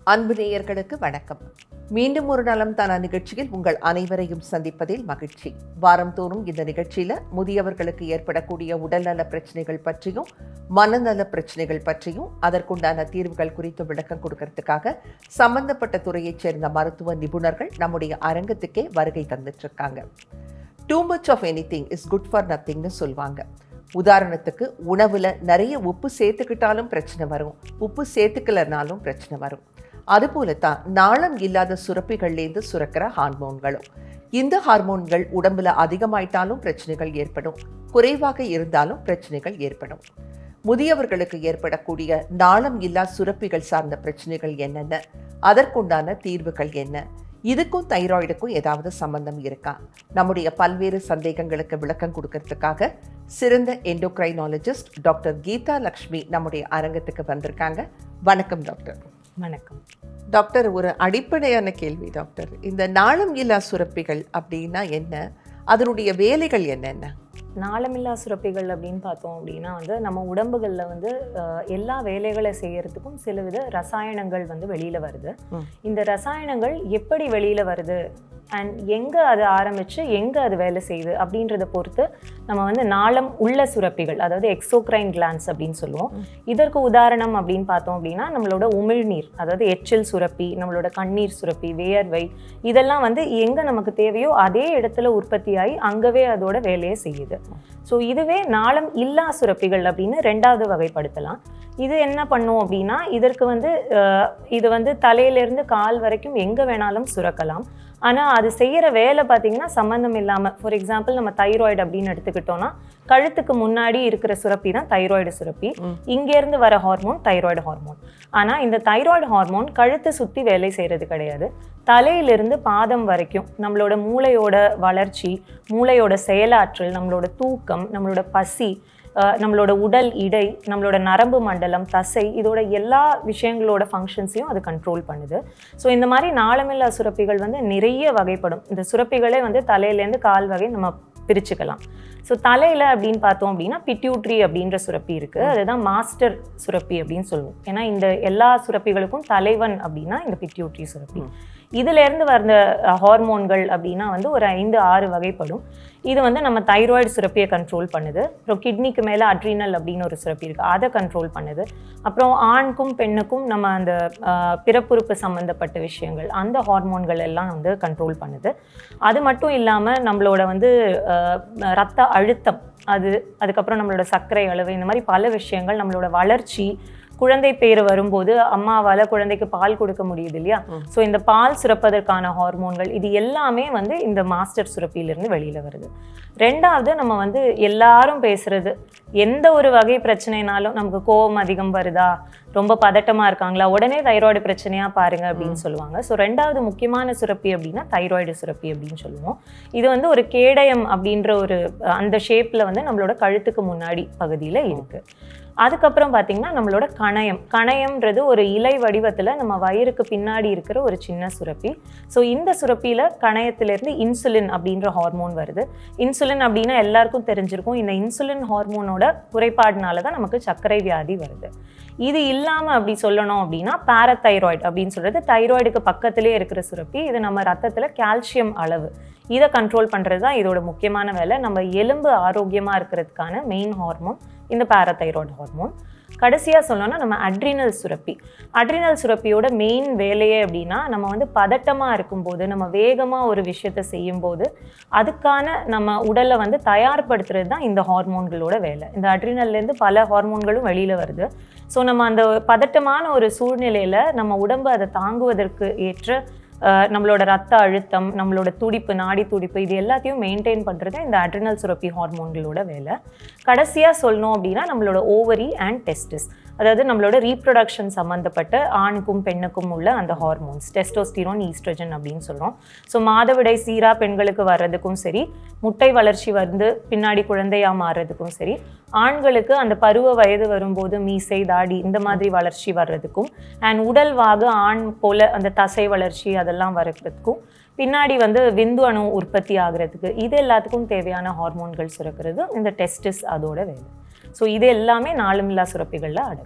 அன்பு நேயர்களுக்கு வணக்கம் மீண்டும் ஒரு நலம் தான நிகழ்ச்சியில் உங்கள் அனைவரையும் சந்திப்பதில் மகிழ்ச்சி வாரந்தோறும் இந்த நிகழ்ச்சியில முதியவர்களுக்கு ஏற்படக்கூடிய உடல்நல பிரச்சனைகள் பற்றியும் மனநல பிரச்சனைகள் பற்றியும் அதற்குண்டான தீர்வுகள் குறித்து விளக்கம் கொடுக்கறதுக்காக சம்பந்தப்பட்ட துறையைச் சேர்ந்த மருத்துவ நிபுணர்கள் நம்முடைய அரங்கத்துக்கே வருகை தந்துட்டு இருக்காங்க too much of anything is good for நத்திங்னு சொல்லுவாங்க உதாரணத்துக்கு உணவில் நிறைய உப்பு சேர்த்துக்கிட்டாலும் பிரச்சனை வரும் உப்பு சேர்த்துக்கலனாலும் பிரச்சனை வரும் அதுபோல தான் நாளம் இல்லாத சுரப்பிகள்லேருந்து சுரக்கிற ஹார்மோன்களும் இந்த ஹார்மோன்கள் உடம்புல அதிகமாயிட்டாலும் பிரச்சனைகள் ஏற்படும் குறைவாக இருந்தாலும் பிரச்சனைகள் ஏற்படும் முதியவர்களுக்கு ஏற்படக்கூடிய நாளம் இல்லா சுரப்பிகள் சார்ந்த பிரச்சனைகள் என்னென்ன அதற்குண்டான தீர்வுகள் என்ன இதுக்கும் தைராய்டுக்கும் ஏதாவது சம்பந்தம் இருக்கா நம்முடைய பல்வேறு சந்தேகங்களுக்கு விளக்கம் கொடுக்கறதுக்காக சிறந்த எண்டோக்ரைனாலஜிஸ்ட் டாக்டர் கீதா லக்ஷ்மி நம்முடைய அரங்கத்துக்கு வந்திருக்காங்க வணக்கம் டாக்டர் வணக்கம் டாக்டர் ஒரு அடிப்படையான கேள்வி டாக்டர் இந்த நாளம் இல்லா சுரப்பிகள் அப்படின்னா என்ன அதனுடைய வேலைகள் என்னென்ன நாளமில்லா சுரப்பிகள் அப்படின்னு பார்த்தோம் அப்படின்னா வந்து நம்ம உடம்புகளில் வந்து அஹ், எல்லா வேலைகளை செய்யறதுக்கும் சிலவித ரசாயனங்கள் வந்து வெளியில் வருது ம். இந்த ரசாயனங்கள் எப்படி வெளியில் வருது அண்ட் எங்கே அது ஆரம்பித்து எங்கே அது வேலை செய்யுது அப்படின்றத பொறுத்து நம்ம வந்து நாளம் உள்ள சுரப்பிகள் அதாவது எக்ஸோக்ரைன் கிளான்ஸ் அப்படின்னு சொல்லுவோம் ம். இதற்கு உதாரணம் அப்படின்னு பார்த்தோம் அப்படின்னா நம்மளோட உமிழ்நீர் அதாவது எச்சில் சுரப்பி நம்மளோட கண்ணீர் சுரப்பி வேர்வை இதெல்லாம் வந்து எங்கே நமக்கு தேவையோ அதே இடத்துல உற்பத்தியாகி அங்கவே அதோட வேலையை செய்யுது ஸோ இதுவே நாளம் இல்லா சுரப்பிகள் அப்படின்னு ரெண்டாவது வகைப்படுத்தலாம் இது என்ன பண்ணும் அப்படின்னா இதற்கு வந்து அஹ், இது வந்து தலையிலேருந்து கால் வரைக்கும் எங்கே வேணாலும் சுரக்கலாம் ஆனால் அது செய்கிற வேலை பார்த்தீங்கன்னா சம்மந்தம் இல்லாமல் ஃபார் எக்ஸாம்பிள் நம்ம தைராய்டு அப்படின்னு எடுத்துக்கிட்டோம்னா கழுத்துக்கு முன்னாடி இருக்கிற சுரப்பி தான் தைராய்டு சுரப்பி ம். இங்கேருந்து வர ஹார்மோன் தைராய்டு ஹார்மோன் ஆனால் இந்த தைராய்டு ஹார்மோன் கழுத்தை சுற்றி வேலை செய்கிறது கிடையாது தலையிலிருந்து பாதம் வரைக்கும் நம்மளோட மூளையோட வளர்ச்சி மூளையோட செயலாற்றல் நம்மளோட தூக்கம் நம்மளோட பசி அஹ், நம்மளோட உடல் இடை நம்மளோட நரம்பு மண்டலம் தசை இதோட எல்லா விஷயங்களோட ஃபங்க்ஷன்ஸையும் அது கண்ட்ரோல் பண்ணுது ஸோ இந்த மாதிரி நாளமில்லா சுரப்பிகள் வந்து நிறைய வகைப்படும் இந்த சுரப்பிகளே வந்து தலையிலேருந்து கால் வகை நம்ம பிரிச்சுக்கலாம் ஸோ தலையில் அப்படின்னு பார்த்தோம் அப்படின்னா பிட்யூட்ரி அப்படின்ற சுரப்பி இருக்குது அதுதான் மாஸ்டர் சுரப்பி அப்படின்னு சொல்லுவோம் ஏன்னா இந்த எல்லா சுரப்பிகளுக்கும் தலைவன் அப்படின்னா இந்த பிட்யூட்ரி சுரப்பி ம். இதிலேருந்து வந்த ஹார்மோன்கள் அப்படின்னா வந்து ஒரு ஐந்து ஆறு வகைப்படும் இது வந்து நம்ம தைராய்டு சுரப்பியை கண்ட்ரோல் பண்ணுது அப்புறம் கிட்னிக்கு மேலே அட்ரினல் அப்படின்னு ஒரு சுரப்பி இருக்குது அதை கண்ட்ரோல் பண்ணுது அப்புறம் ஆணுக்கும் பெண்ணுக்கும் நம்ம அந்த ஆஹ், பிறப்புறுப்பு சம்மந்தப்பட்ட விஷயங்கள் அந்த ஹார்மோன்கள் எல்லாம் வந்து கண்ட்ரோல் பண்ணுது அது மட்டும் இல்லாமல் நம்மளோட வந்து ஆஹ், ரத்த அழுத்தம் அது அதுக்கப்புறம் நம்மளோட சர்க்கரை அளவு இந்த மாதிரி பல விஷயங்கள் நம்மளோட வளர்ச்சி குழந்தை பேர் வரும்போது அம்மாவால் குழந்தைக்கு பால் கொடுக்க முடியுது இல்லையா ம். ஸோ இந்த பால் சுரப்பதற்கான ஹார்மோன்கள் இது எல்லாமே வந்து இந்த மாஸ்டர் சுரப்பியிலிருந்து வெளியில் வருது ரெண்டாவது நம்ம வந்து எல்லாரும் பேசுறது எந்த ஒரு வகை பிரச்சனைனாலும் நமக்கு கோபம் அதிகம் வருதா ரொம்ப பதட்டமா இருக்காங்களா உடனே தைராய்டு பிரச்சனையா பாருங்க அப்படின்னு சொல்லுவாங்க ஸோ ரெண்டாவது முக்கியமான சுரப்பி அப்படின்னா தைராய்டு சுரப்பி அப்படின்னு சொல்லுவோம் இது வந்து ஒரு கேடயம் அப்படின்ற ஒரு அஹ், அந்த ஷேப்ல வந்து நம்மளோட கழுத்துக்கு முன்னாடி பகுதியில் இருக்கு அதுக்கப்புறம் பார்த்தீங்கன்னா நம்மளோட கணையம் கணையம்ன்றது ஒரு இலை வடிவத்தில் நம்ம வயிறுக்கு பின்னாடி இருக்கிற ஒரு சின்ன சுரப்பி ஸோ இந்த சுரப்பியில் கணையத்திலேருந்து இன்சுலின் அப்படின்ற ஹார்மோன் வருது இன்சுலின் அப்படின்னா எல்லாருக்கும் தெரிஞ்சிருக்கும் இந்த இன்சுலின் ஹார்மோனோட குறைபாடுனால தான் நமக்கு சர்க்கரை வியாதி வருது இது இல்லாமல் அப்படி சொல்லணும் அப்படின்னா பாரதைராய்டு அப்படின்னு சொல்கிறது தைராய்டுக்கு பக்கத்திலே இருக்கிற சுரப்பி இது நம்ம ரத்தத்தில் கால்சியம் அளவு இதை கண்ட்ரோல் பண்ணுறது தான் இதோட முக்கியமான வேலை நம்ம எலும்பு ஆரோக்கியமாக இருக்கிறதுக்கான மெயின் ஹார்மோன் இந்த பாரதைராய்டு ஹார்மோன் கடைசியாக சொல்லணும்னா நம்ம அட்ரினல் சுரப்பி அட்ரினல் சுரப்பியோட மெயின் வேலையே அப்படின்னா நம்ம வந்து பதட்டமாக இருக்கும்போது நம்ம வேகமாக ஒரு விஷயத்தை செய்யும்போது அதுக்கான நம்ம உடலை வந்து தயார்படுத்துறது தான் இந்த ஹார்மோன்களோட வேலை இந்த அட்ரினல்லேருந்து பல ஹார்மோன்களும் வெளியில் வருது ஸோ நம்ம அந்த பதட்டமான ஒரு சூழ்நிலையில் நம்ம உடம்பு அதை தாங்குவதற்கு ஏற்ற அஹ், நம்மளோட ரத்த அழுத்தம் நம்மளோட துடிப்பு நாடி துடிப்பு இது எல்லாத்தையும் மெயின்டைன் பண்ணுறது இந்த அட்ரினல் சுரப்பி ஹார்மோன்களோட வேலை கடைசியாக சொல்லணும் அப்படின்னா நம்மளோட ஓவரி அண்ட் டெஸ்டிஸ் அதாவது நம்மளோட ரீப்ரொடக்ஷன் சம்மந்தப்பட்ட ஆணுக்கும் பெண்ணுக்கும் உள்ள அந்த ஹார்மோன்ஸ் டெஸ்டோஸ்டிரோன் ஈஸ்ட்ரஜன் அப்படின்னு சொல்கிறோம் ஸோ மாதவிடை சீரா பெண்களுக்கு வர்றதுக்கும் சரி முட்டை வளர்ச்சி வந்து பின்னாடி குழந்தையா மாறுறதுக்கும் சரி ஆண்களுக்கு அந்த பருவ வயது வரும்போது மீசை தாடி இந்த மாதிரி வளர்ச்சி வர்றதுக்கும் அண்ட் உடல் வாகு ஆண் போல அந்த தசை வளர்ச்சி அதெல்லாம் வர்றதுக்கும் பின்னாடி வந்து விந்து அணு உற்பத்தி ஆகுறதுக்கு இது எல்லாத்துக்கும் தேவையான ஹார்மோன்கள் சுரக்கிறது இந்த டெஸ்டிஸ் அதோட வேலை ஸோ இது எல்லாமே நாளுமில்லா சுரப்பிகளில் அடங்கும்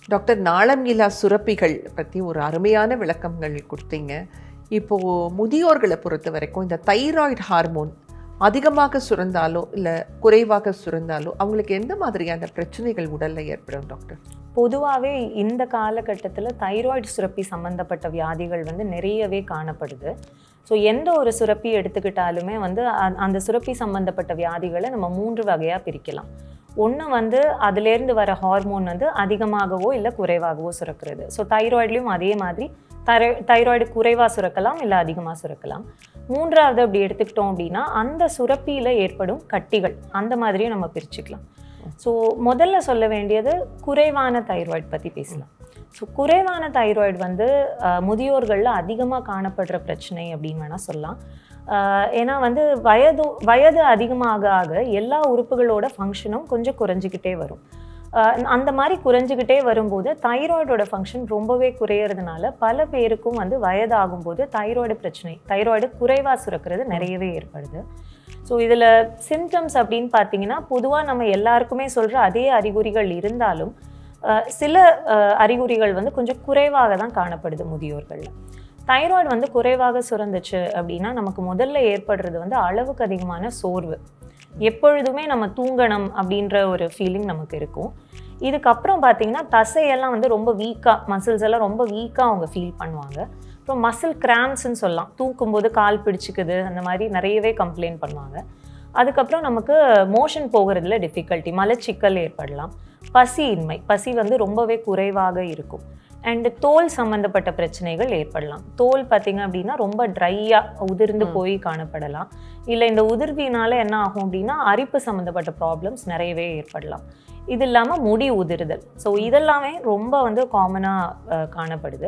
டாக்டர் நாளம் இல்லா சுரப்பிகள் பற்றி ஒரு அருமையான விளக்கங்கள் கொடுத்தீங்க இப்போது முதியோர்களை பொறுத்த வரைக்கும் இந்த தைராய்டு ஹார்மோன் அதிகமாக சுரந்தாலோ இல்லை குறைவாக சுரந்தாலோ அவங்களுக்கு எந்த மாதிரியான பிரச்சனைகள் உடலில் ஏற்படும் டாக்டர் பொதுவாகவே இந்த காலகட்டத்தில் தைராய்டு சுரப்பி சம்மந்தப்பட்ட வியாதிகள் வந்து நிறையவே காணப்படுது ஸோ எந்த ஒரு சுரப்பி எடுத்துக்கிட்டாலுமே வந்து அ- அந்த சுரப்பி சம்மந்தப்பட்ட வியாதிகளை நம்ம மூன்று வகையாக பிரிக்கலாம் ஒன்று வந்து அதுலேருந்து வர ஹார்மோன் வந்து அதிகமாகவோ இல்லை குறைவாகவோ சுரக்கிறது ஸோ தைராய்ட்லேயும் அதே மாதிரி தை தைராய்டு குறைவாக சுரக்கலாம் இல்லை அதிகமாக சுரக்கலாம் மூன்றாவது அப்படி எடுத்துக்கிட்டோம் அப்படின்னா அந்த சுரப்பியில் ஏற்படும் கட்டிகள் அந்த மாதிரியும் நம்ம பிரிச்சுக்கலாம் ஸோ முதல்ல சொல்ல வேண்டியது குறைவான தைராய்டு பற்றி பேசலாம் ஸோ குறைவான தைராய்டு வந்து அஹ், முதியோர்களில் அதிகமாக காணப்படுற பிரச்சனை அப்படின்னு வேணால் சொல்லலாம் அஹ், ஏன்னா வந்து வயது வயது அதிகமாக ஆக எல்லா உறுப்புகளோட ஃபங்க்ஷனும் கொஞ்சம் குறைஞ்சிக்கிட்டே வரும் அஹ், அந்த மாதிரி குறைஞ்சிக்கிட்டே வரும்போது தைராய்டோட ஃபங்க்ஷன் ரொம்பவே குறையறதுனால பல பேருக்கும் வந்து வயதாகும்போது தைராய்டு பிரச்சனை தைராய்டு குறைவாக சுரக்கிறது நிறையவே ஏற்படுது ஸோ இதில் சிம்டம்ஸ் அப்படின்னு பார்த்தீங்கன்னா பொதுவாக நம்ம எல்லாருக்குமே சொல்கிற அதே அறிகுறிகள் இருந்தாலும் அஹ், சில அஹ், அறிகுறிகள் வந்து கொஞ்சம் குறைவாக தான் காணப்படுது முதியோர்களில் தைராய்டு வந்து குறைவாக சுரந்துச்சு அப்படின்னா நமக்கு முதல்ல ஏற்படுறது வந்து அளவுக்கு அதிகமான சோர்வு எப்பொழுதுமே நம்ம தூங்கணும் அப்படின்ற ஒரு ஃபீலிங் நமக்கு இருக்கும் இதுக்கப்புறம் பார்த்தீங்கன்னா தசையெல்லாம் வந்து ரொம்ப வீக்காக மசில்ஸ் எல்லாம் ரொம்ப வீக்காக அவங்க ஃபீல் பண்ணுவாங்க அப்புறம் மசில் கிராம்ஸ்ன்னு சொல்லலாம் தூக்கும்போது கால் பிடிச்சிக்குது அந்த மாதிரி நிறையவே கம்ப்ளைண்ட் பண்ணுவாங்க அதுக்கப்புறம் நமக்கு மோஷன் போகிறதுல டிஃபிகல்ட்டி மலச்சிக்கல் ஏற்படலாம் பசியின்மை பசி வந்து ரொம்பவே குறைவாக இருக்கும் அண்டு தோல் சம்மந்தப்பட்ட பிரச்சனைகள் ஏற்படலாம் தோல் பார்த்தீங்க அப்படின்னா ரொம்ப ட்ரையாக உதிர்ந்து போய் காணப்படலாம் இல்லை இந்த உதிர்வினால என்ன ஆகும் அப்படின்னா அரிப்பு சம்மந்தப்பட்ட ப்ராப்ளம்ஸ் நிறையவே ஏற்படலாம் இது இல்லாமல் முடி உதிர்தல் ஸோ இதெல்லாமே ரொம்ப வந்து காமனாக காணப்படுது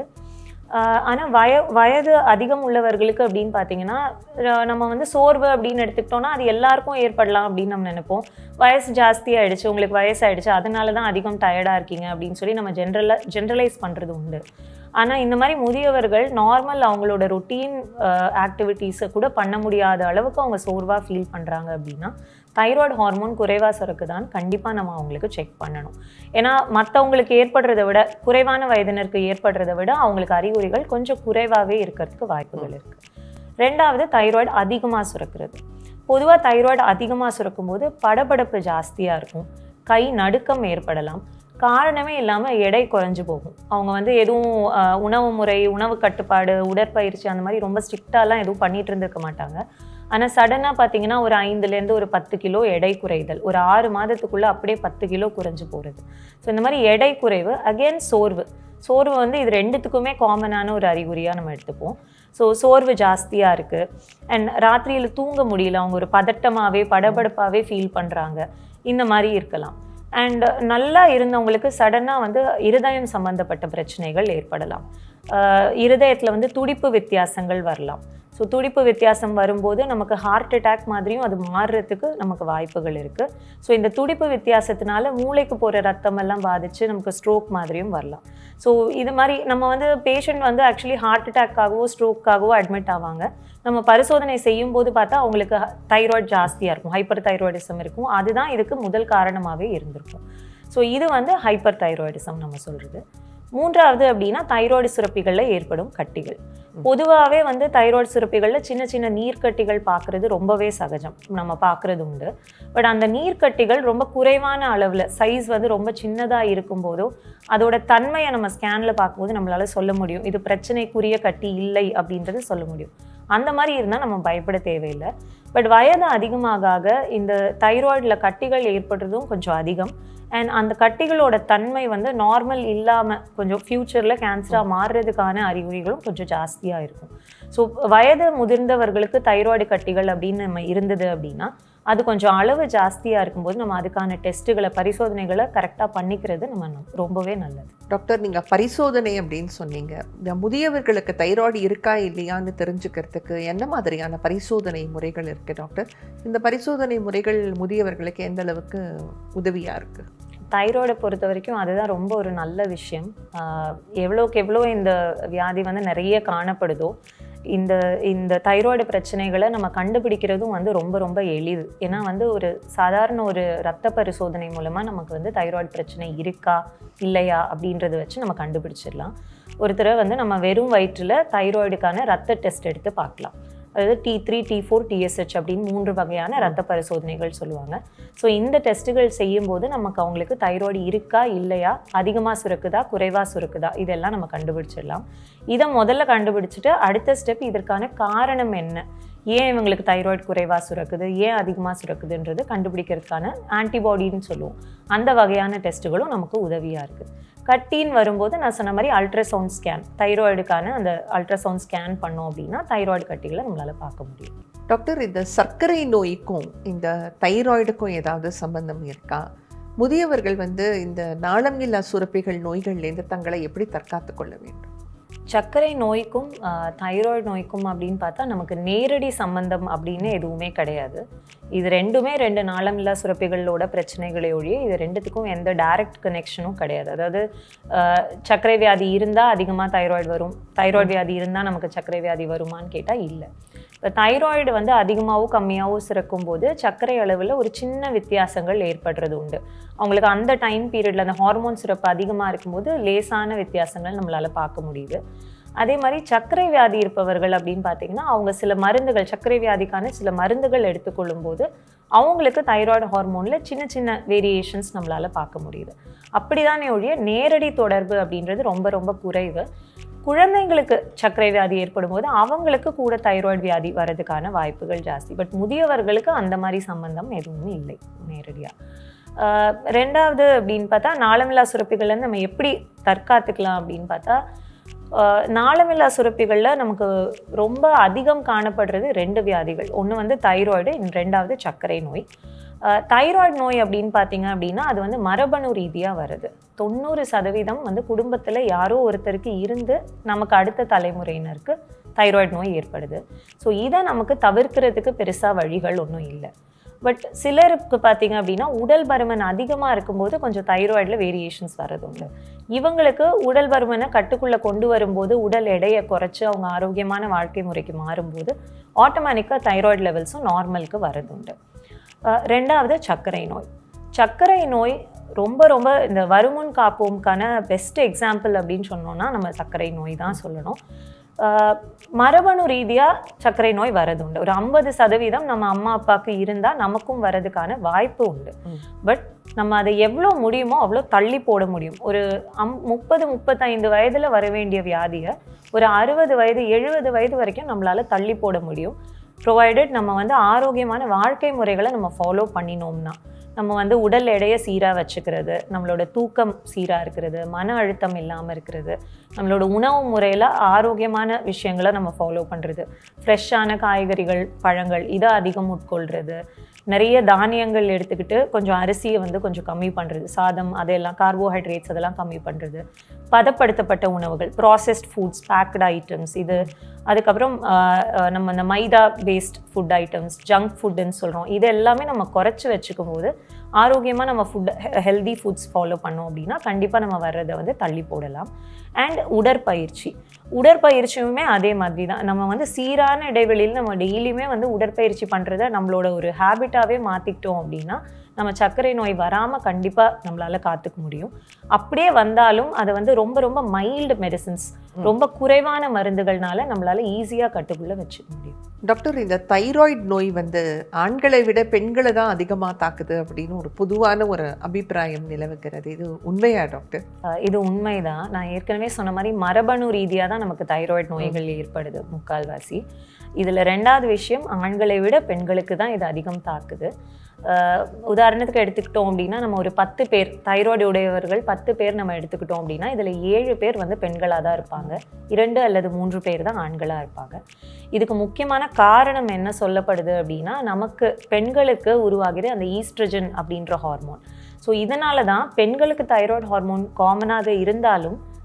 ஆனால் வய வயது அதிகம் உள்ளவர்களுக்கு அப்படின்னு பார்த்தீங்கன்னா அஹ் நம்ம வந்து சோர்வு அப்படின்னு எடுத்துக்கிட்டோம்னா அது எல்லாருக்கும் ஏற்படலாம் அப்படின்னு நம்ம நினைப்போம் வயசு ஜாஸ்தி ஆயிடுச்சு உங்களுக்கு வயசு ஆயிடுச்சு அதனால தான் அதிகம் டயர்டாக இருக்கீங்க அப்படின்னு சொல்லி நம்ம ஜென்ரலாக ஜென்ரலைஸ் பண்ணுறது உண்டு ஆனால் இந்த மாதிரி முதியவர்கள் நார்மல் அவங்களோட ரொட்டீன் ஆக்டிவிட்டீஸை கூட பண்ண முடியாத அளவுக்கு அவங்க சோர்வாக ஃபீல் பண்ணுறாங்க அப்படின்னா தைராய்டு ஹார்மோன் குறைவாக சுரக்குதான்னு கண்டிப்பாக நம்ம அவங்களுக்கு செக் பண்ணணும் ஏன்னா மற்றவங்களுக்கு ஏற்படுறதை விட குறைவான வயதினருக்கு ஏற்படுறதை விட அவங்களுக்கு அறிகுறிகள் கொஞ்சம் குறைவாகவே இருக்கிறதுக்கு வாய்ப்புகள் இருக்குது ரெண்டாவது தைராய்டு அதிகமாக சுரக்கிறது பொதுவாக தைராய்டு அதிகமாக சுரக்கும்போது படபடப்பு ஜாஸ்தியாக இருக்கும் கை நடுக்கம் ஏற்படலாம் காரணமே இல்லாமல் எடை குறைஞ்சு போகும் அவங்க வந்து எதுவும் அஹ், உணவு முறை உணவு கட்டுப்பாடு உடற்பயிற்சி அந்த மாதிரி ரொம்ப ஸ்ட்ரிக்டாலாம் எதுவும் பண்ணிட்டு இருந்திருக்க மாட்டாங்க ஆனால் சடனாக பார்த்தீங்கன்னா ஒரு ஐந்துலேருந்து ஒரு பத்து கிலோ எடை குறைதல் ஒரு ஆறு மாதத்துக்குள்ளே அப்படியே பத்து கிலோ குறைஞ்சு போகிறது ஸோ இந்த மாதிரி எடை குறைவு அகெயின் சோர்வு சோர்வு வந்து இது ரெண்டுத்துக்குமே காமனான ஒரு அறிகுறியாக நம்ம எடுத்துப்போம் ஸோ சோர்வு ஜாஸ்தியாக இருக்குது அண்ட் ராத்திரியில் தூங்க முடியல அவங்க ஒரு பதட்டமாகவே படபடப்பாகவே ஃபீல் பண்ணுறாங்க இந்த மாதிரி இருக்கலாம் அண்ட் நல்லா இருந்தவங்களுக்கு சடனாக வந்து இருதயம் சம்மந்தப்பட்ட பிரச்சனைகள் ஏற்படலாம் இருதயத்தில் வந்து துடிப்பு வித்தியாசங்கள் வரலாம் ஸோ துடிப்பு வித்தியாசம் வரும்போது நமக்கு ஹார்ட் அட்டாக் மாதிரியும் அது மாறுறதுக்கு நமக்கு வாய்ப்புகள் இருக்குது ஸோ இந்த துடிப்பு வித்தியாசத்தினால மூளைக்கு போகிற ரத்தம் எல்லாம் பாதித்து நமக்கு ஸ்ட்ரோக் மாதிரியும் வரலாம் ஸோ இது மாதிரி நம்ம வந்து பேஷண்ட் வந்து ஆக்சுவலி ஹார்ட் அட்டாக்காகவோ ஸ்ட்ரோக்காகவோ அட்மிட் ஆவாங்க நம்ம பரிசோதனை செய்யும் போது பார்த்தா அவங்களுக்கு தைராய்டு ஜாஸ்தியாக இருக்கும் ஹைப்பர் தைராய்டிசம் இருக்கும் அதுதான் இதுக்கு முதல் காரணமாகவே இருந்திருக்கும் ஸோ இது வந்து ஹைப்பர் தைராய்டிசம் நம்ம சொல்கிறது மூன்றாவது அப்படின்னா தைராய்டு சுரப்பிகளில் ஏற்படும் கட்டிகள் பொதுவாகவே வந்து தைராய்டு சுரப்பிகளில் சின்ன சின்ன நீர்க்கட்டிகள் பார்க்குறது ரொம்பவே சகஜம் நம்ம பார்க்குறது உண்டு பட் அந்த நீர்க்கட்டிகள் ரொம்ப குறைவான அளவில் சைஸ் வந்து ரொம்ப சின்னதாக இருக்கும்போதோ அதோட தன்மையை நம்ம ஸ்கேனில் பார்க்கும்போது நம்மளால சொல்ல முடியும் இது பிரச்சனைக்குரிய கட்டி இல்லை அப்படின்றது சொல்ல முடியும் அந்த மாதிரி இருந்தால் நம்ம பயப்பட தேவையில்லை பட் வயது அதிகமாக ஆக இந்த தைராய்டில் கட்டிகள் ஏற்படுறதும் கொஞ்சம் அதிகம் அண்ட் அந்த கட்டிகளோட தன்மை வந்து நார்மல் இல்லாமல் கொஞ்சம் ஃப்யூச்சரில் கேன்சராக மாறுறதுக்கான அறிகுறிகளும் கொஞ்சம் ஜாஸ்தியாக இருக்கும் ஸோ வயது முதிர்ந்தவர்களுக்கு தைராய்டு கட்டிகள் அப்படின்னு நம்ம இருந்தது அப்படின்னா அது கொஞ்சம் அளவு ஜாஸ்தியாக இருக்கும்போது நம்ம அதுக்கான டெஸ்ட்டுகளை பரிசோதனைகளை கரெக்டாக பண்ணிக்கிறது நம்ம ந- ரொம்பவே நல்லது டாக்டர் நீங்கள் பரிசோதனை அப்படின்னு சொன்னீங்க இந்த முதியவர்களுக்கு தைராய்டு இருக்கா இல்லையான்னு தெரிஞ்சுக்கிறதுக்கு என்ன மாதிரியான பரிசோதனை முறைகள் இருக்குது டாக்டர் இந்த பரிசோதனை முறைகள் முதியவர்களுக்கு எந்த அளவுக்கு உதவியாக இருக்குது தைராய்டை பொறுத்த வரைக்கும் அதுதான் ரொம்ப ஒரு நல்ல விஷயம் ஆஹ் எவ்வளோக்கு எவ்வளோ இந்த வியாதி வந்து நிறைய காணப்படுதோ இந்த இந்த தைராய்டு பிரச்சனைகளை நம்ம கண்டுபிடிக்கிறதும் வந்து ரொம்ப ரொம்ப எளிது ஏன்னா வந்து ஒரு சாதாரண ஒரு ரத்த பரிசோதனை மூலமாக நமக்கு வந்து தைராய்டு பிரச்சனை இருக்கா இல்லையா அப்படின்றத வச்சு நம்ம கண்டுபிடிச்சிடலாம் ஒருத்தரை வந்து நம்ம வெறும் வயிற்றில் தைராய்டுக்கான ரத்த டெஸ்ட் எடுத்து பார்க்கலாம் அதாவது T three T four TSH அப்படின்னு மூன்று வகையான ரத்த பரிசோதனைகள் சொல்லுவாங்க ஸோ இந்த டெஸ்ட்டுகள் செய்யும்போது நமக்கு அவங்களுக்கு தைராய்டு இருக்கா இல்லையா அதிகமாக சுரக்குதா குறைவாக சுரக்குதா இதெல்லாம் நம்ம கண்டுபிடிச்சிடலாம் இதை முதல்ல கண்டுபிடிச்சிட்டு அடுத்த ஸ்டெப் இதற்கான காரணம் என்ன ஏன் இவங்களுக்கு தைராய்டு குறைவாக சுரக்குது ஏன் அதிகமாக சுரக்குதுன்றது கண்டுபிடிக்கிறதுக்கான ஆன்டிபாடின்னு சொல்லுவோம் அந்த வகையான டெஸ்ட்டுகளும் நமக்கு உதவியாக இருக்குது கட்டின்னு வரும்போது நான் சொன்ன மாதிரி அல்ட்ராசவுண்ட் ஸ்கேன் தைராய்டுக்கான அந்த அல்ட்ராசவுண்ட் ஸ்கேன் பண்ணோம் அப்படின்னா தைராய்டு கட்டிகளை நம்மளால் பார்க்க முடியும் டாக்டர் இந்த சர்க்கரை நோய்க்கும் இந்த தைராய்டுக்கும் ஏதாவது சம்பந்தம் இருக்கா முதியவர்கள் வந்து இந்த நாளமில்லா சுரப்பிகள் நோய்கள்லேருந்து தங்களை எப்படி தற்காத்து கொள்ள வேண்டும் சர்க்கரை நோய்க்கும் தைராய்டு நோய்க்கும் அப்படின்னு பார்த்தா நமக்கு நேரடி சம்பந்தம் அப்படின்னு எதுவுமே கிடையாது இது ரெண்டுமே ரெண்டு நாளமில்லா சுரப்பிகளோட பிரச்சனைகளை ஒழிய இது ரெண்டுத்துக்கும் எந்த டைரக்ட் கனெக்ஷனும் கிடையாது அதாவது ஆஹ், சர்க்கரை வியாதி இருந்தால் அதிகமாக தைராய்டு வரும் தைராய்டு வியாதி இருந்தால் நமக்கு சர்க்கரை வியாதி வருமான்னு கேட்டால் இல்லை இப்போ தைராய்டு வந்து அதிகமாகவும் கம்மியாகவும் சுரக்கும் போது சர்க்கரை அளவில் ஒரு சின்ன வித்தியாசங்கள் ஏற்படுறது உண்டு அவங்களுக்கு அந்த டைம் பீரியடில் அந்த ஹார்மோன் சுரப்பு அதிகமாக இருக்கும்போது லேசான வித்தியாசங்கள் நம்மளால் பார்க்க முடியுது அதே மாதிரி சர்க்கரை வியாதி இருப்பவர்கள் அப்படின்னு பார்த்தீங்கன்னா அவங்க சில மருந்துகள் சர்க்கரை வியாதிக்கான சில மருந்துகள் எடுத்துக்கொள்ளும் போது அவங்களுக்கு தைராய்டு ஹார்மோனில் சின்ன சின்ன வேரியேஷன்ஸ் நம்மளால் பார்க்க முடியுது அப்படிதானே ஒழிய நேரடி தொடர்பு அப்படின்றது ரொம்ப ரொம்ப குறைவு குழந்தைங்களுக்கு சர்க்கரை வியாதி ஏற்படும் போது அவங்களுக்கு கூட தைராய்டு வியாதி வர்றதுக்கான வாய்ப்புகள் ஜாஸ்தி பட் முதியவர்களுக்கு அந்த மாதிரி சம்பந்தம் எதுவுமே இல்லை நேரடியாக ரெண்டாவது அப்படின்னு பார்த்தா நாளமில்லா சுரப்பிகள்லேருந்து நம்ம எப்படி தற்காத்துக்கலாம் அப்படின்னு பார்த்தா ஆஹ் நாளமில்லா சுரப்பிகளில் நமக்கு ரொம்ப அதிகம் காணப்படுறது ரெண்டு வியாதிகள் ஒன்று வந்து தைராய்டு ரெண்டாவது சர்க்கரை நோய் தைராய்டு நோய் அப்படின்னு பார்த்தீங்க அப்படின்னா அது வந்து மரபணு ரீதியாக வருது தொண்ணூறு சதவீதம் வந்து குடும்பத்தில் யாரோ ஒருத்தருக்கு இருந்து நமக்கு அடுத்த தலைமுறையினருக்கு தைராய்டு நோய் ஏற்படுது ஸோ இதை நமக்கு தவிர்க்கிறதுக்கு பெருசாக வழிகள் ஒன்றும் இல்லை பட் சிலருக்கு பார்த்தீங்க அப்படின்னா உடல் பருமன் அதிகமாக இருக்கும்போது கொஞ்சம் தைராய்டில் வேரியேஷன்ஸ் வர்றது உண்டு இவங்களுக்கு உடல் பருமனை கட்டுக்குள்ளே கொண்டு வரும்போது உடல் எடையை குறைச்சி அவங்க ஆரோக்கியமான வாழ்க்கை முறைக்கு மாறும்போது ஆட்டோமேட்டிக்காக தைராய்டு லெவல்ஸும் நார்மலுக்கு வரது உண்டு அஹ் ரெண்டாவது சர்க்கரை நோய் சர்க்கரை நோய் ரொம்ப ரொம்ப இந்த வருமுன் காப்போம்க்கான பெஸ்ட் எக்ஸாம்பிள் அப்படின்னு சொன்னோம்னா நம்ம சர்க்கரை நோய் தான் சொல்லணும் அஹ் மரபணு ரீதியாக சர்க்கரை நோய் வரது உண்டு ஒரு ஐம்பது சதவீதம் நம்ம அம்மா அப்பாவுக்கு இருந்தால் நமக்கும் வரதுக்கான வாய்ப்பு உண்டு ம். பட் நம்ம அதை எவ்வளோ முடியுமோ அவ்வளோ தள்ளி போட முடியும் ஒரு அம் முப்பது முப்பத்தைந்து வயதில் வர வேண்டிய வியாதியை ஒரு அறுபது வயது எழுபது வயது வரைக்கும் நம்மளால தள்ளி போட முடியும் ப்ரொவைடட் நம்ம வந்து ஆரோக்கியமான வாழ்க்கை முறைகளை நம்ம ஃபாலோ பண்ணினோம்னா நம்ம வந்து உடல் எடையை சீராக வச்சுக்கிறது நம்மளோட தூக்கம் சீராக இருக்கிறது மன அழுத்தம் இல்லாமல் இருக்கிறது நம்மளோட உணவு முறையில் ஆரோக்கியமான விஷயங்களை நம்ம ஃபாலோ பண்ணுறது ஃப்ரெஷ்ஷான காய்கறிகள் பழங்கள் இதை அதிகம் உட்கொள்கிறது நிறைய தானியங்கள் எடுத்துக்கிட்டு கொஞ்சம் அரிசியை வந்து கொஞ்சம் கம்மி பண்ணுறது சாதம் அதெல்லாம் கார்போஹைட்ரேட்ஸ் அதெல்லாம் கம்மி பண்ணுறது பதப்படுத்தப்பட்ட உணவுகள் ப்ராசஸ்ட் ஃபுட்ஸ் பேக்டு ஐட்டம்ஸ் இது அதுக்கப்புறம் ஆஹ், ஆஹ், நம்ம இந்த maida based food items junk ஃபுட்டுன்னு சொல்கிறோம் இது எல்லாமே நம்ம குறைச்சி வச்சுக்கும் போது ஆரோக்கியமாக நம்ம ஃபுட் ஹெல்தி ஃபுட்ஸ் ஃபாலோ பண்ணோம் அப்படின்னா கண்டிப்பாக நம்ம வர்றதை வந்து தள்ளி போடலாம் அண்ட் உடற்பயிற்சி உடற்பயிற்சியுமே அதே மாதிரி தான் நம்ம வந்து சீரான இடைவெளியில் நம்ம டெய்லியுமே வந்து உடற்பயிற்சி பண்ணுறத நம்மளோட ஒரு ஹேபிட்டாகவே மாற்றிக்கிட்டோம் அப்படின்னா நம்ம சர்க்கரை நோய் வராமல் கண்டிப்பாக நம்மளால் காத்துக்க முடியும் அப்படியே வந்தாலும் அதை வந்து ரொம்ப ரொம்ப மைல்டு மெடிசின்ஸ் ரொம்ப குறைவான மருந்துகள்னால நம்மளால ஈஸியாக கட்டுக்குள்ளே வச்சுக்க முடியும் டாக்டர் இந்த தைராய்டு நோய் வந்து ஆண்களை விட பெண்களை தான் அதிகமாக தாக்குது அப்படின்னு ஒரு பொதுவான ஒரு அபிப்பிராயம் நிலவுகிறது இது உண்மையா டாக்டர் அஹ் இது உண்மைதான் நான் ஏற்கனவே சொன்ன மாதிரி மரபணு ரீதியாக தான் நமக்கு தைராய்டு நோய்கள் ஏற்படுது முக்கால்வாசி இதில் ரெண்டாவது விஷயம் ஆண்களை விட பெண்களுக்கு தான் இது அதிகம் தாக்குது அஹ் உதாரணத்துக்கு எடுத்துக்கிட்டோம் அப்படின்னா நம்ம ஒரு பத்து பேர் தைராய்டு உடையவர்கள் பத்து பேர் நம்ம எடுத்துக்கிட்டோம் அப்படின்னா இதில் ஏழு பேர் வந்து பெண்களாக தான் இருப்பாங்க இரண்டு அல்லது மூன்று பேர் தான் ஆண்களாக இருப்பாங்க இதுக்கு முக்கியமான காரணம் என்ன சொல்லப்படுது அப்படின்னா நமக்கு பெண்களுக்கு உருவாகிற அந்த ஈஸ்ட்ரஜன் அப்படின்ற ஹார்மோன் ஸோ இதனால தான் பெண்களுக்கு தைராய்டு ஹார்மோன் காமனாக இருந்தாலும்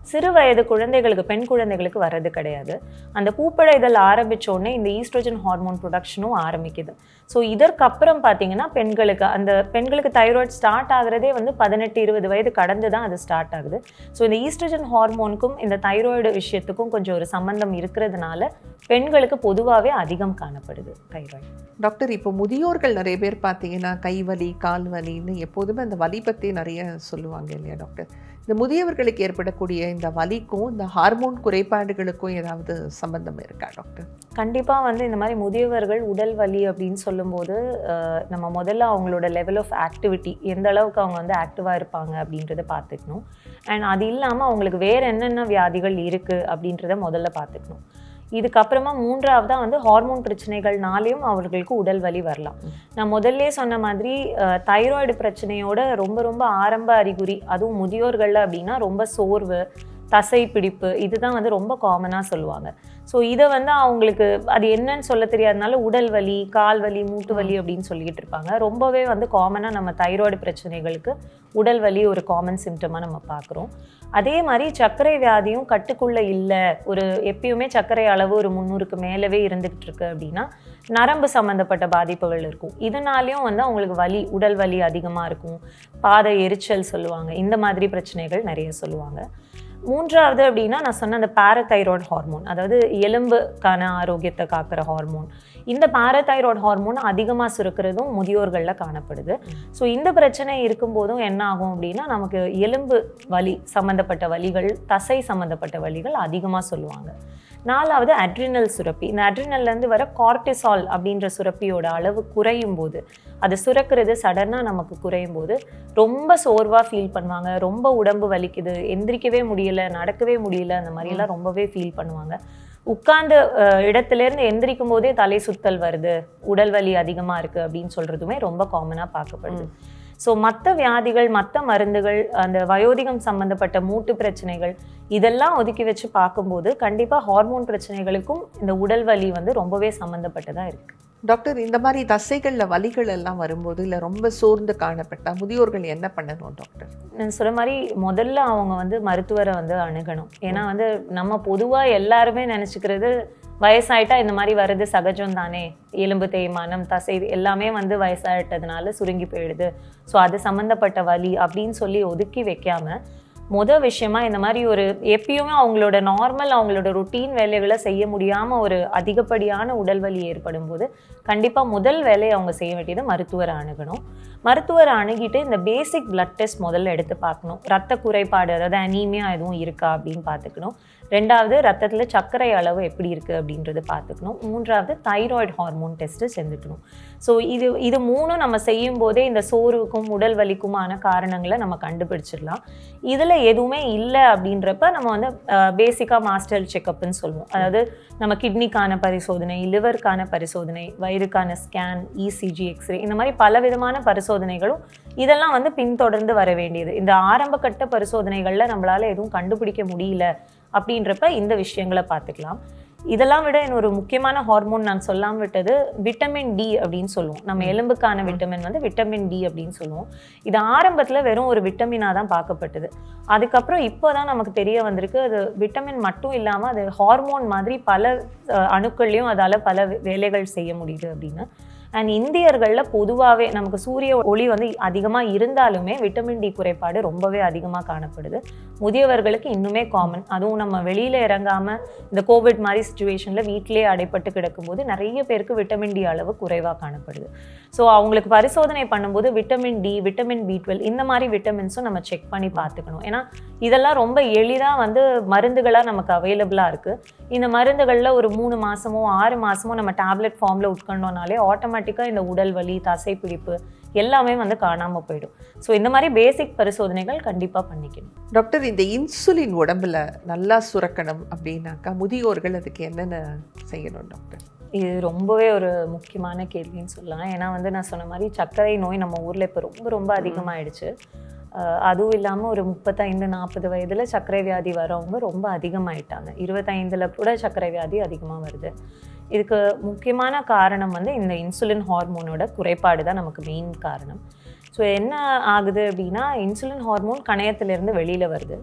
சிறு வயது குழந்தைகளுக்கு பெண் குழந்தைகளுக்கு வர்றது கிடையாது அந்த பூப்படைதல் ஆரம்பிச்ச உடனே இந்த ஈஸ்ட்ரோஜன் ஹார்மோன் ப்ரொடக்ஷனும் ஆரம்பிக்குது ஸோ இதற்கப்புறம் பார்த்தீங்கன்னா பெண்களுக்கு அந்த பெண்களுக்கு தைராய்டு ஸ்டார்ட் ஆகுறதே வந்து பதினெட்டு இருபது வயது கடந்து தான் அது ஸ்டார்ட் ஆகுது ஸோ இந்த ஈஸ்ட்ரோஜன் ஹார்மோனுக்கும் இந்த தைராய்டு விஷயத்துக்கும் கொஞ்சம் ஒரு சம்பந்தம் இருக்கிறதுனால பெண்களுக்கு பொதுவாகவே அதிகம் காணப்படுது தைராய்டு டாக்டர் இப்போ முதியோர்கள் நிறைய பேர் பார்த்தீங்கன்னா கை வலி கால் வலின்னு எப்போதுமே அந்த வலி பற்றி நிறைய சொல்லுவாங்க இல்லையா டாக்டர் இந்த முதியவர்களுக்கு ஏற்படக்கூடிய இந்த வலிக்கும் இந்த ஹார்மோன் குறைபாடுகளுக்கும் ஏதாவது சம்பந்தம் இருக்கா டாக்டர் கண்டிப்பாக வந்து இந்த மாதிரி முதியவர்கள் உடல் வலி அப்படின்னு சொல்லும்போது அஹ், நம்ம முதல்ல அவங்களோட லெவல் ஆஃப் ஆக்டிவிட்டி எந்த அளவுக்கு அவங்க வந்து ஆக்டிவாக இருப்பாங்க அப்படின்றத பார்த்துக்கணும் அண்ட் அது இல்லாமல் அவங்களுக்கு வேறு என்னென்ன வியாதிகள் இருக்குது அப்படின்றத முதல்ல பார்த்துக்கணும் இதுக்கப்புறமா மூன்றாவதா வந்து ஹார்மோன் பிரச்சனைகள்னாலையும் அவர்களுக்கு உடல் வலி வரலாம் நான் முதல்ல சொன்ன மாதிரி தைராய்டு பிரச்சனையோட ரொம்ப ரொம்ப ஆரம்ப அறிகுறி அதுவும் முதியோர்களில் அப்படின்னா ரொம்ப சோர்வு தசை பிடிப்பு இதுதான் வந்து ரொம்ப காமனாக சொல்லுவாங்க ஸோ இதை வந்து அவங்களுக்கு அது என்னன்னு சொல்ல தெரியாதனால உடல் வலி கால் வலி மூட்டு வலி அப்படின்னு சொல்லிட்டு இருப்பாங்க ரொம்பவே வந்து காமனாக நம்ம தைராய்டு பிரச்சனைகளுக்கு உடல் வலி ஒரு காமன் சிம்டமாக நம்ம பார்க்குறோம் அதே மாதிரி சர்க்கரை வியாதியும் கட்டுக்குள்ளே இல்லை ஒரு எப்பயுமே சர்க்கரை அளவு ஒரு முந்நூறுக்கு மேலவே இருந்துகிட்டு இருக்கு அப்படின்னா நரம்பு சம்மந்தப்பட்ட பாதிப்புகள் இருக்கும் இதனாலையும் வந்து அவங்களுக்கு வலி உடல் வலி அதிகமாக இருக்கும் பாத எரிச்சல் சொல்லுவாங்க இந்த மாதிரி பிரச்சனைகள் நிறைய சொல்லுவாங்க மூன்றாவது அப்படின்னா நான் சொன்ன அந்த பாரதைராய்டு ஹார்மோன் அதாவது எலும்புக்கான ஆரோக்கியத்தை காக்கிற ஹார்மோன் இந்த பாரதைராய்டு ஹார்மோன் அதிகமாக சுரக்கிறதும் முதியோர்களில் காணப்படுது ஸோ இந்த பிரச்சனை இருக்கும்போதும் என்ன ஆகும் அப்படின்னா நமக்கு எலும்பு வலி சம்மந்தப்பட்ட வலிகள் தசை சம்மந்தப்பட்ட வலிகள் அதிகமாக சொல்லுவாங்க நாலாவது அட்ரினல் சுரப்பி இந்த அட்ரினல்லேருந்து வர கார்டிசால் அப்படின்ற சுரப்பியோட அளவு குறையும் போது அது சுரக்கிறது சடனாக நமக்கு குறையும் போது ரொம்ப சோர்வாக ஃபீல் பண்ணுவாங்க ரொம்ப உடம்பு வலிக்குது எந்திரிக்கவே முடியல நடக்கவே முடியல அந்த மாதிரிலாம் ரொம்பவே ஃபீல் பண்ணுவாங்க உட்கார்ந்த அஹ், இடத்துலேருந்து எந்திரிக்கும் போதே தலை சுத்தல் வருது உடல் வலி அதிகமாக இருக்குது அப்படின்னு சொல்கிறதுமே ரொம்ப காமனாக பார்க்கப்படுது ஸோ மற்ற வியாதிகள் மற்ற மருந்துகள் அந்த வயோதிகம் சம்பந்தப்பட்ட மூட்டு பிரச்சனைகள் இதெல்லாம் ஒதுக்கி வச்சு பார்க்கும்போது கண்டிப்பாக ஹார்மோன் பிரச்சனைகளுக்கும் இந்த உடல் வலி வந்து ரொம்பவே சம்மந்தப்பட்டதாக இருக்குது டாக்டர் இந்த மாதிரி தசைகளில் வலிகள் எல்லாம் வரும்போது இல்லை ரொம்ப சோர்ந்து காணப்பட்டா முதியோர்கள் என்ன பண்ணணும் டாக்டர் நான் சொல்ற மாதிரி முதல்ல அவங்க வந்து மருத்துவரை வந்து அணுகணும் ஏன்னா வந்து நம்ம பொதுவாக எல்லாருமே நினச்சிக்கிறது வயசாயிட்டா இந்த மாதிரி வர்றது சகஜம் தானே எலும்பு தேய்மானம் தசை இது எல்லாமே வந்து வயசாயிட்டதுனால சுருங்கி போயிடுது ஸோ அது சம்மந்தப்பட்ட வலி அப்படின்னு சொல்லி ஒதுக்கி வைக்காம முத விஷயமா இந்த மாதிரி ஒரு எப்பயுமே அவங்களோட நார்மல் அவங்களோட ருட்டீன் வேலைகளை செய்ய முடியாம ஒரு அதிகப்படியான உடல் வலி ஏற்படும் போது கண்டிப்பா முதல் வேலையை அவங்க செய்ய வேண்டியது மருத்துவரை அணுகணும் மருத்துவரை அணுகிட்டு இந்த பேசிக் பிளட் டெஸ்ட் முதல்ல எடுத்து பார்க்கணும் ரத்த குறைபாடு அதாவது அனீமியா எதுவும் இருக்கா அப்படின்னு பார்த்துக்கணும் ரெண்டாவது ரத்தத்துல சர்க்கரை அளவு எப்படி இருக்கு அப்படின்றது பார்த்துக்கணும் மூன்றாவது தைராய்டு ஹார்மோன் டெஸ்ட்டு செஞ்சுக்கணும் ஸோ இது இது மூணும் நம்ம செய்யும் போதே இந்த சோர்வுக்கும் உடல் வலிக்குமான காரணங்களை நம்ம கண்டுபிடிச்சிடலாம் இதில் எதுவுமே இல்லை அப்படின்றப்ப நம்ம வந்து பேசிக்காக மாஸ்டர் செக்கப்னு சொல்லுவோம் அதாவது நம்ம கிட்னிக்கான பரிசோதனை லிவருக்கான பரிசோதனை வயிறுக்கான ஸ்கேன் இசிஜி எக்ஸ்ரே இந்த மாதிரி பலவிதமான பரிசோதனைகளும் இதெல்லாம் வந்து பின்தொடர்ந்து வர வேண்டியது இந்த ஆரம்ப கட்ட பரிசோதனைகளில் நம்மளால எதுவும் கண்டுபிடிக்க முடியல அப்படின்றப்ப இந்த விஷயங்களை பார்த்துக்கலாம் இதெல்லாம் விட இன்னொரு முக்கியமான ஹார்மோன் நான் சொல்லாம விட்டது விட்டமின் டி அப்படின்னு சொல்லுவோம் நம்ம எலும்புக்கான விட்டமின் வந்து விட்டமின் டி அப்படின்னு சொல்லுவோம் இது ஆரம்பத்தில் வெறும் ஒரு விட்டமினாக தான் பார்க்கப்பட்டது அதுக்கப்புறம் இப்போ தான் நமக்கு தெரிய வந்திருக்கு அது விட்டமின் மட்டும் இல்லாமல் அது ஹார்மோன் மாதிரி பல அஹ், அணுக்கள்லையும் அதால் பல வே- வேலைகள் செய்ய முடியுது அப்படின்னு அண்ட் இந்தியர்களில் பொதுவாகவே நமக்கு சூரிய ஒளி வந்து அதிகமாக இருந்தாலுமே விட்டமின் டி குறைபாடு ரொம்பவே அதிகமாக காணப்படுது முதியவர்களுக்கு இன்னுமே காமன் அதுவும் நம்ம வெளியில் இறங்காமல் இந்த கோவிட் மாதிரி சுச்சுவேஷனில் வீட்டிலே அடைப்பட்டு கிடக்கும்போது நிறைய பேருக்கு விட்டமின் டி அளவு குறைவாக காணப்படுது ஸோ அவங்களுக்கு பரிசோதனை பண்ணும்போது vitamin D vitamin B twelve இந்த மாதிரி விட்டமின்ஸும் நம்ம செக் பண்ணி பார்த்துக்கணும் ஏன்னா இதெல்லாம் ரொம்ப எளிதாக வந்து மருந்துகளாக நமக்கு அவைலபிளாக இருக்குது இந்த மருந்துகளில் ஒரு மூணு மாதமோ ஆறு மாதமோ நம்ம டேப்லெட் ஃபார்மில் உட்கொண்டோம்னாலே ஆட்டோமேட்டிக்காக இந்த உடல் வலி தசை பிடிப்பு எல்லாமே வந்து காணாமல் போயிடும் ஸோ இந்த மாதிரி பேசிக் பரிசோதனைகள் கண்டிப்பாக பண்ணிக்கணும் டாக்டர் இந்த இன்சுலின் உடம்புல நல்லா சுரக்கணும் அப்படின்னாக்கா முதியோர்கள் அதுக்கு என்னென்ன செய்யணும் டாக்டர் இது ரொம்பவே ஒரு முக்கியமான கேள்வின்னு சொல்லலாம் ஏன்னா வந்து நான் சொன்ன மாதிரி சர்க்கரை நோய் நம்ம ஊரில் இப்போ ரொம்ப ரொம்ப அதிகமாயிடுச்சு அஹ் அதுவும் இல்லாமல் ஒரு முப்பத்தைந்து நாற்பது வயதில் சர்க்கரை வியாதி வரவங்க ரொம்ப அதிகமாயிட்டாங்க இருபத்தைந்தில் கூட சர்க்கரை வியாதி அதிகமாக வருது இதுக்கு முக்கியமான காரணம் வந்து இந்த இன்சுலின் ஹார்மோனோட குறைபாடு தான் நமக்கு மெயின் காரணம் ஸோ என்ன ஆகுது அப்படின்னா இன்சுலின் ஹார்மோன் கணையத்திலேருந்து வெளியில் வருது ஸோ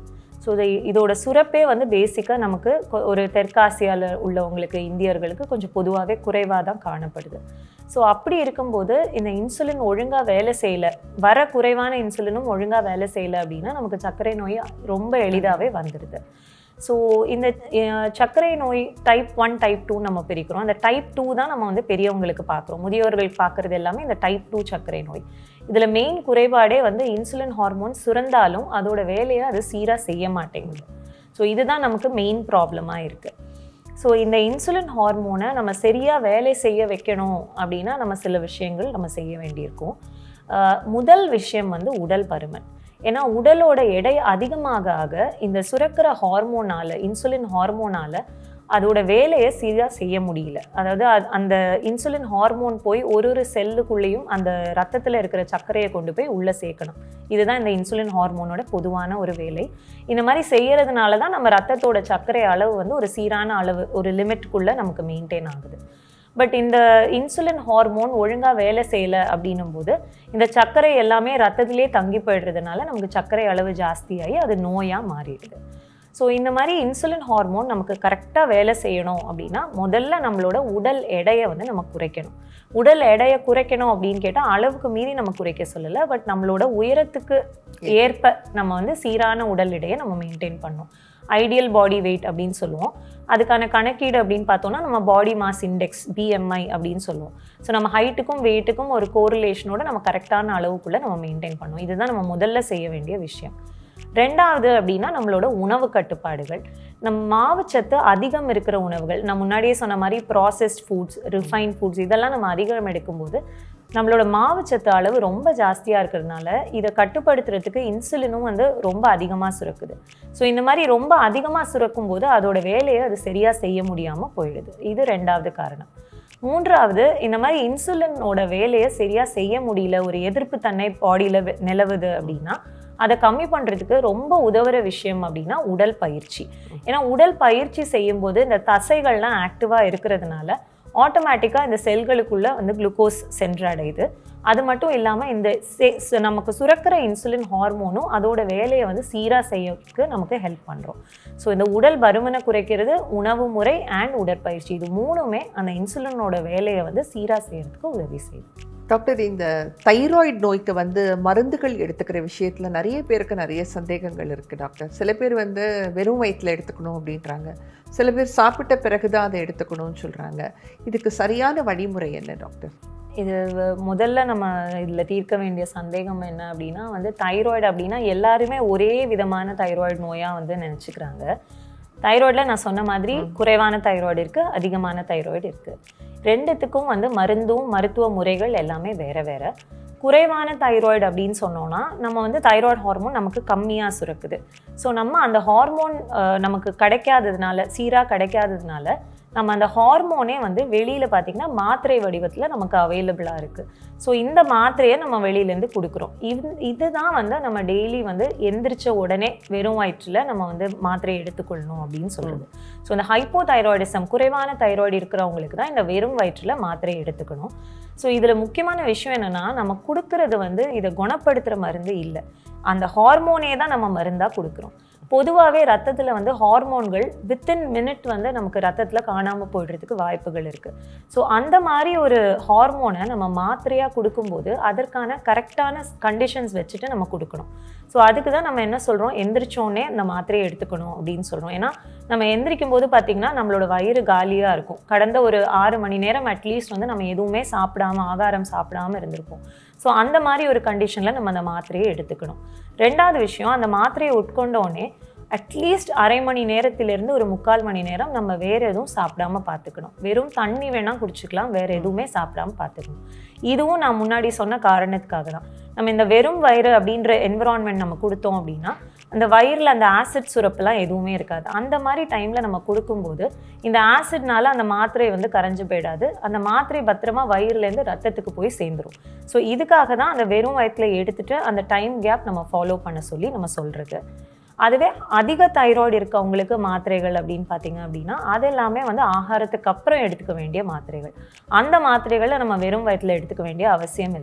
ஸோ இதோட சுரப்பே வந்து பேசிக்காக நமக்கு கொ- ஒரு தெற்காசியாவில் உள்ளவங்களுக்கு இந்தியர்களுக்கு கொஞ்சம் பொதுவாகவே குறைவாக தான் காணப்படுது ஸோ அப்படி இருக்கும்போது இந்த இன்சுலின் ஒழுங்காக வேலை செய்யலை வர குறைவான இன்சுலினும் ஒழுங்காக வேலை செய்யலை அப்படின்னா நமக்கு சர்க்கரை நோய் ரொம்ப எளிதாகவே வந்துடுது ஸோ இந்த அஹ், சர்க்கரை நோய் டைப் ஒன் டைப் டூ நம்ம பிரிக்கிறோம் அந்த டைப் டூ தான் நம்ம வந்து பெரியவங்களுக்கு பார்க்குறோம் முதியோர்கள் பார்க்குறது எல்லாமே இந்த டைப் டூ சர்க்கரை நோய் இதில் மெயின் குறைபாடே வந்து இன்சுலின் ஹார்மோன் சுரந்தாலும் அதோட வேலையை அது சீராக செய்ய மாட்டேங்குது ஸோ இதுதான் நமக்கு மெயின் ப்ராப்ளமாக இருக்குது ஸோ இந்த இன்சுலின் ஹார்மோனை நம்ம சரியாக வேலை செய்ய வைக்கணும் அப்படின்னா நம்ம சில விஷயங்கள் நம்ம செய்ய வேண்டியிருக்கும் ஆஹ் முதல் விஷயம் வந்து உடல் பருமன் ஏன்னா உடலோட எடை அதிகமாக ஆக இந்த சுரக்கிற ஹார்மோனால இன்சுலின் ஹார்மோனால அதோட வேலையை சரியாக செய்ய முடியல அதாவது அது- அந்த இன்சுலின் ஹார்மோன் போய் ஒரு ஒரு செல்லுக்குள்ளேயும் அந்த ரத்தத்தில் இருக்கிற சர்க்கரையை கொண்டு போய் உள்ளே சேர்க்கணும் இதுதான் இந்த இன்சுலின் ஹார்மோனோட பொதுவான ஒரு வேலை இந்த மாதிரி செய்யறதுனால தான் நம்ம ரத்தத்தோட சர்க்கரை அளவு வந்து ஒரு சீரான அளவு ஒரு லிமிட்குள்ளே நமக்கு மெயின்டைன் ஆகுது பட் இந்த இன்சுலின் ஹார்மோன் ஒழுங்காக வேலை செய்யலை அப்படின்னும் போது இந்த சர்க்கரை எல்லாமே ரத்தத்திலே தங்கி போயிடுறதுனால நமக்கு சர்க்கரை அளவு ஜாஸ்தியாகி அது நோயாக மாறிடுது ஸோ இந்த மாதிரி இன்சுலின் ஹார்மோன் நமக்கு கரெக்டாக வேலை செய்யணும் அப்படின்னா முதல்ல நம்மளோட உடல் எடையை வந்து நம்ம குறைக்கணும் உடல் எடையை குறைக்கணும் அப்படின்னு கேட்டால் அளவுக்கு மீறி நம்ம குறைக்க சொல்லலை பட் நம்மளோட உயரத்துக்கு ஏற்ப நம்ம வந்து சீரான உடல் எடையை நம்ம மெயின்டைன் பண்ணணும் ஐடியல் பாடி வெயிட் அப்படின்னு சொல்லுவோம் அதுக்கான கணக்கீடு அப்படின்னு பார்த்தோம்னா நம்ம பாடி மாஸ் இண்டெக்ஸ் பிஎம்ஐ அப்படின்னு சொல்லுவோம் ஸோ நம்ம ஹைட்டுக்கும் வெயிட்டுக்கும் ஒரு கோரிலேஷனோட நம்ம கரெக்டான அளவுக்குள்ளே நம்ம மெயின்டைன் பண்ணணும் இதுதான் நம்ம முதல்ல செய்ய வேண்டிய விஷயம் ரெண்டாவது அப்படின்னா நம்மளோட உணவு கட்டுப்பாடுகள் நம்ம மாவுச்சத்து அதிகம் இருக்கிற உணவுகள் நான் முன்னாடியே சொன்ன மாதிரி ப்ராசஸ்ட் ஃபுட்ஸ் ரிஃபைன் ஃபுட்ஸ் இதெல்லாம் நம்ம அதிகம் எடுக்கும்போது நம்மளோட மாவுச்சத்து அளவு ரொம்ப ஜாஸ்தியாக இருக்கிறதுனால இதை கட்டுப்படுத்துறதுக்கு இன்சுலினும் வந்து ரொம்ப அதிகமாக சுரக்குது ஸோ இந்த மாதிரி ரொம்ப அதிகமாக சுரக்கும் போது அதோட வேலையை அது சரியாக செய்ய முடியாமல் போயிடுது இது ரெண்டாவது காரணம் மூன்றாவது இந்த மாதிரி இன்சுலினோட வேலையை சரியாக செய்ய முடியல ஒரு எதிர்ப்பு தன்மை பாடியில் நிலவுது அப்படின்னா அதை கம்மி பண்ணுறதுக்கு ரொம்ப உதவுற விஷயம் அப்படின்னா உடல் பயிற்சி ஏன்னா உடல் பயிற்சி செய்யும்போது இந்த தசைகள்லாம் ஆக்டிவாக இருக்கிறதுனால ஆட்டோமேட்டிக்காக இந்த செல்களுக்குள்ள வந்து குளுக்கோஸ் சென்றடையுது அது மட்டும் இல்லாமல் இந்த செ- சு- நமக்கு சுரக்கிற இன்சுலின் ஹார்மோனும் அதோட வேலையை வந்து சீராக செய்யறதுக்கு நமக்கு ஹெல்ப் பண்ணுறோம் ஸோ இந்த உடல் பருமனை குறைக்கிறது உணவு முறை அண்ட் உடற்பயிற்சி இது மூணுமே அந்த இன்சுலினோட வேலையை வந்து சீராக செய்யறதுக்கு உதவி செய்யுது டாக்டர் இந்த தைராய்டு நோய்க்கு வந்து மருந்துகள் எடுத்துக்கிற விஷயத்தில் நிறைய பேருக்கு நிறைய சந்தேகங்கள் இருக்குது டாக்டர் சில பேர் வந்து வெறும் வயிற்றில் எடுத்துக்கணும் அப்படின்றாங்க சில பேர் சாப்பிட்ட பிறகு தான் அதை எடுத்துக்கணும்னு சொல்கிறாங்க இதுக்கு சரியான வழிமுறை என்ன டாக்டர் இது வ- முதல்ல நம்ம இதில் தீர்க்க வேண்டிய சந்தேகம் என்ன அப்படின்னா வந்து தைராய்டு அப்படின்னா எல்லாருமே ஒரே விதமான தைராய்டு நோயாக வந்து நினச்சிக்கிறாங்க தைராய்டில் நான் சொன்ன மாதிரி குறைவான தைராய்டு இருக்குது அதிகமான தைராய்டு இருக்குது ரெண்டுத்துக்கும் வந்து மருந்தும் மருத்துவ முறைகள் எல்லாமே வேற வேற குறைவான தைராய்டு அப்படின்னு சொன்னோம்னா நம்ம வந்து தைராய்டு ஹார்மோன் நமக்கு கம்மியாக சுரக்குது ஸோ நம்ம அந்த ஹார்மோன் நமக்கு கிடைக்காததுனால சீராக கிடைக்காததுனால நம்ம அந்த ஹார்மோனே வந்து வெளியில் பார்த்தீங்கன்னா மாத்திரை வடிவத்தில் நமக்கு அவைலபிளாக இருக்குது ஸோ இந்த மாத்திரையை நம்ம வெளியிலேருந்து கொடுக்குறோம் இது இதுதான் வந்து நம்ம டெய்லி வந்து எந்திரிச்ச உடனே வெறும் வயிற்றில் நம்ம வந்து மாத்திரையை எடுத்துக்கொள்ளணும் அப்படின்னு சொல்லுது ஸோ இந்த ஹைப்போதைராய்டிசம் குறைவான தைராய்டு இருக்கிறவங்களுக்கு தான் இந்த வெறும் வயிற்றில் மாத்திரையை எடுத்துக்கணும் ஸோ இதில் முக்கியமான விஷயம் என்னென்னா நம்ம கொடுக்கறது வந்து இதை குணப்படுத்துகிற மருந்து இல்லை அந்த ஹார்மோனே தான் நம்ம மருந்தாக கொடுக்குறோம் பொதுவாகவே ரத்தத்தில் வந்து ஹார்மோன்கள் வித்தின் மினிட் வந்து நமக்கு ரத்தத்தில் காணாமல் போயிடுறதுக்கு வாய்ப்புகள் இருக்குது ஸோ அந்த மாதிரி ஒரு ஹார்மோனை நம்ம மாத்திரையாக கொடுக்கும்போது அதற்கான கரெக்டான கண்டிஷன்ஸ் வச்சுட்டு நம்ம கொடுக்கணும் ஸோ அதுக்கு தான் நம்ம என்ன சொல்கிறோம் எந்திரிச்சோடனே அந்த மாத்திரையை எடுத்துக்கணும் அப்படின்னு சொல்கிறோம் ஏன்னா நம்ம எந்திரிக்கும் போது பார்த்திங்கன்னா நம்மளோட வயிறு காலியாக இருக்கும் கடந்த ஒரு ஆறு மணி நேரம் அட்லீஸ்ட் வந்து நம்ம எதுவுமே சாப்பிடாம ஆகாரம் சாப்பிடாம இருந்திருப்போம் ஸோ அந்த மாதிரி ஒரு கண்டிஷனில் நம்ம அந்த மாத்திரையை எடுத்துக்கணும் ரெண்டாவது விஷயம் அந்த மாத்திரையை உட்கொண்டோடனே அட்லீஸ்ட் அரை மணி நேரத்திலிருந்து ஒரு முக்கால் மணி நேரம் நம்ம வேறு எதுவும் சாப்பிடாம பார்த்துக்கணும் வெறும் தண்ணி வேணால் குடிச்சுக்கலாம் வேறு எதுவுமே சாப்பிடாம பார்த்துக்கணும் இதுவும் நான் முன்னாடி சொன்ன காரணத்துக்காக தான் நம்ம இந்த வெறும் வயிறு அப்படின்ற என்விரான்மெண்ட் நம்ம கொடுத்தோம் அப்படின்னா அந்த வயிறில் அந்த ஆசிட் சுரப்புலாம் எதுவுமே இருக்காது அந்த மாதிரி டைமில் நம்ம கொடுக்கும்போது இந்த ஆசிட்னால அந்த மாத்திரை வந்து கரைஞ்சு போயிடாது அந்த மாத்திரை பத்திரமா வயிறுலேருந்து ரத்தத்துக்கு போய் சேர்ந்துரும் ஸோ இதுக்காக தான் அந்த வெறும் வயிற்றில் எடுத்துட்டு அந்த டைம் கேப் நம்ம ஃபாலோ பண்ண சொல்லி நம்ம சொல்கிறது அதுவே அதிக தைராய்டு இருக்கவங்களுக்கு மாத்திரைகள் அப்படின்னு பார்த்தீங்க அப்படின்னா அது எல்லாமே வந்து ஆகாரத்துக்கு அப்புறம் எடுத்துக்க வேண்டிய மாத்திரைகள் அந்த மாத்திரைகளை நம்ம வெறும் வயிற்றில் எடுத்துக்க வேண்டிய அவசியம் இல்லை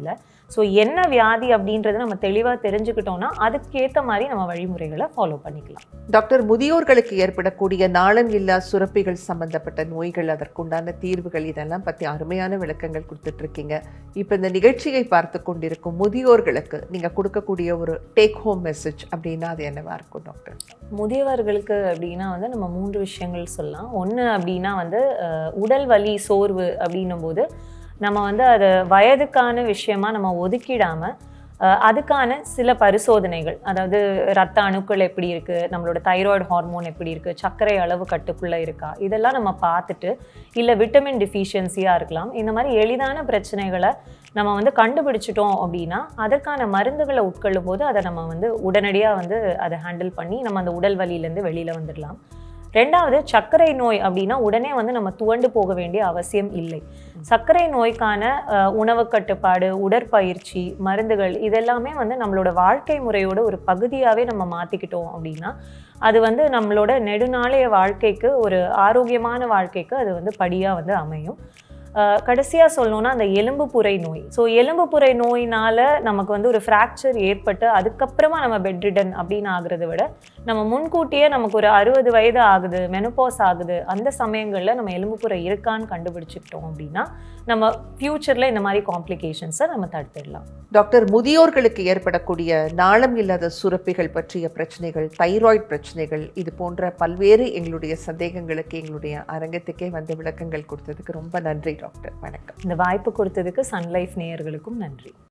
ஸோ என்ன வியாதி அப்படின்றத நம்ம தெளிவாக தெரிஞ்சுக்கிட்டோம்னா அதுக்கேற்ற மாதிரி நம்ம வழிமுறைகளை ஃபாலோ பண்ணிக்கலாம் டாக்டர் முதியோர்களுக்கு ஏற்படக்கூடிய நாளம் இல்லா சுரப்பிகள் சம்பந்தப்பட்ட நோய்கள் அதற்குண்டான தீர்வுகள் இதெல்லாம் பற்றி அருமையான விளக்கங்கள் கொடுத்துட்டு இருக்கீங்க இப்போ இந்த நிகழ்ச்சியை பார்த்து கொண்டிருக்கும் முதியோர்களுக்கு நீங்கள் கொடுக்கக்கூடிய ஒரு டேக் ஹோம் மெசேஜ் அப்படின்னா அது என்னவா இருக்கும் டாக்டர் முதியவர்களுக்கு அப்படின்னா வந்து நம்ம மூன்று விஷயங்கள் சொல்லலாம் ஒன்று அப்படின்னா வந்து அஹ், உடல் வலி சோர்வு அப்படின்னும் போது நம்ம வந்து அதை வயதுக்கான விஷயமா நம்ம ஒதுக்கிடாம அஹ், அதுக்கான சில பரிசோதனைகள் அதாவது ரத்த அணுக்கள் எப்படி இருக்குது நம்மளோட தைராய்டு ஹார்மோன் எப்படி இருக்குது சர்க்கரை அளவு கட்டுக்குள்ளே இருக்கா இதெல்லாம் நம்ம பார்த்துட்டு இல்லை விட்டமின் டிஃபிஷியன்சியாக இருக்கலாம் இந்த மாதிரி எளிதான பிரச்சனைகளை நம்ம வந்து கண்டுபிடிச்சிட்டோம் அப்படின்னா அதற்கான மருந்துகளை உட்கொள்ளும் போது அதை நம்ம வந்து உடனடியாக வந்து அதை ஹேண்டில் பண்ணி நம்ம அந்த உடல் வலியிலேருந்து வெளியில் வந்துடலாம் ரெண்டாவது சர்க்கரை நோய் அப்படின்னா உடனே வந்து நம்ம துவண்டு போக வேண்டிய அவசியம் இல்லை சர்க்கரை நோய்க்கான அஹ், உணவு கட்டுப்பாடு உடற்பயிற்சி மருந்துகள் இதெல்லாமே வந்து நம்மளோட வாழ்க்கை முறையோட ஒரு பகுதியாகவே நம்ம மாற்றிக்கிட்டோம் அப்படின்னா அது வந்து நம்மளோட நெடுநாளைய வாழ்க்கைக்கு ஒரு ஆரோக்கியமான வாழ்க்கைக்கு அது வந்து படியாக வந்து அமையும் கடைசியாக சொல்லணும்னா அந்த எலும்பு புரை நோய் ஸோ எலும்பு புரை நோயினால நமக்கு வந்து ஒரு ஃப்ராக்சர் ஏற்பட்டு அதுக்கப்புறமா நம்ம பெட்ரிடன் அப்படின்னு ஆகுறதை விட நம்ம முன்கூட்டியே நமக்கு ஒரு அறுபது வயது ஆகுது மெனோபாஸ் ஆகுது அந்த சமயங்களில் நம்ம எலும்பு புரை இருக்கான்னு கண்டுபிடிச்சிக்கிட்டோம் அப்படின்னா நம்ம ஃப்யூச்சரில் இந்த மாதிரி காம்ப்ளிகேஷன்ஸை நம்ம தடுத்துடலாம் டாக்டர் முதியோர்களுக்கு ஏற்படக்கூடிய நாளம் இல்லாத சுரப்பிகள் பற்றிய பிரச்சனைகள் தைராய்டு பிரச்சனைகள் இது போன்ற பல்வேறு எங்களுடைய சந்தேகங்களுக்கு எங்களுடைய அரங்கத்துக்கே வந்து விளக்கங்கள் கொடுத்ததுக்கு ரொம்ப நன்றி டாக்டர் வணக்கம் இந்த வாய்ப்பு கொடுத்ததுக்கு சன்லைஃப் நேயர்களுக்கும் நன்றி